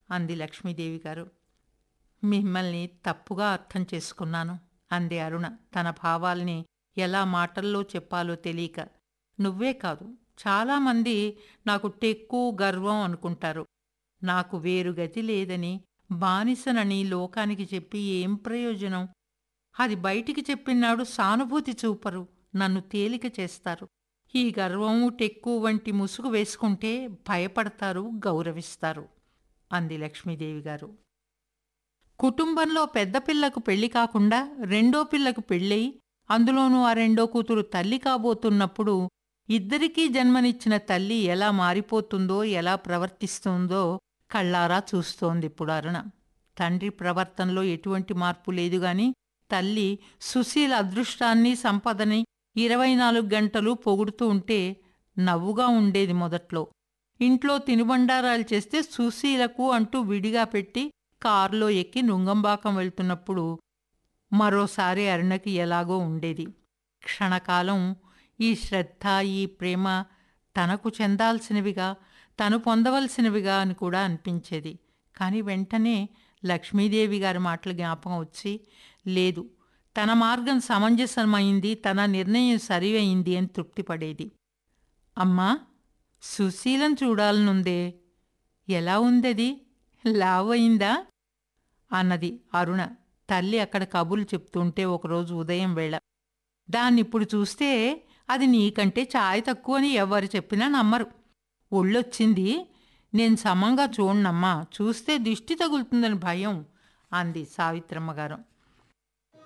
అంది లక్ష్మీదేవి గారు మిమ్మల్ని తప్పుగా అర్థం చేసుకున్నాను అంది అరుణ తన భావాల్ని ఎలా మాటల్లో చెప్పాలో తెలియక నువ్వే కాదు చాలామంది నాకు టెక్కు గర్వం అనుకుంటారు నాకు వేరు గతి లేదని బానిసనని లోకానికి చెప్పి ఏం ప్రయోజనం అది బయటికి చెప్పినాడు సానుభూతి చూపరు నన్ను తేలిక చేస్తారు ఈ గర్వం టెక్కు వంటి ముసుగు వేసుకుంటే భయపడతారు గౌరవిస్తారు అంది లక్ష్మీదేవి గారు కుటుంబంలో పెద్ద పిల్లకు పెళ్లి కాకుండా రెండో పిల్లకు పెళ్ళై అందులోనూ ఆ రెండో కూతురు తల్లి కాబోతున్నప్పుడు ఇద్దరికీ జన్మనిచ్చిన తల్లి ఎలా మారిపోతుందో ఎలా ప్రవర్తిస్తుందో కళ్ళారా చూస్తోంది ఇప్పుడు అరుణ తండ్రి ప్రవర్తనలో ఎటువంటి మార్పు లేదు గాని తల్లి సుశీల అదృష్టాన్ని సంపదని ఇరవై నాలుగు గంటలు పొగుడుతూ ఉంటే నవ్వుగా ఉండేది మొదట్లో ఇంట్లో తినుబండారాలు చేస్తే సుశీలకు అంటూ విడిగా పెట్టి కారులో ఎక్కి నుంగంబాకం వెళ్తున్నప్పుడు మరోసారి అరుణకి ఎలాగో ఉండేది క్షణకాలం ఈ శ్రద్ధ ఈ ప్రేమ తనకు చెందాల్సినవిగా తను పొందవలసినవిగా అని కూడా అనిపించేది కానీ వెంటనే లక్ష్మీదేవి గారి మాటలు జ్ఞాపకం వచ్చి లేదు తన మార్గం సమంజసమైంది తన నిర్ణయం సరి అయింది అని తృప్తిపడేది అమ్మా సుశీలం చూడాలనుందే ఎలా ఉందది లావయిందా అన్నది అరుణ తల్లి అక్కడ కబుర్లు చెప్తుంటే ఒకరోజు ఉదయం వేళ దాన్నిప్పుడు చూస్తే అది నీకంటే ఛాయ్ తక్కువని ఎవరు చెప్పినా నమ్మరు ఒళ్ళొచ్చింది నేను సమంగా చూడనమ్మా చూస్తే దిష్టి తగులుతుందని భయం అంది సావిత్రమ్మ గారు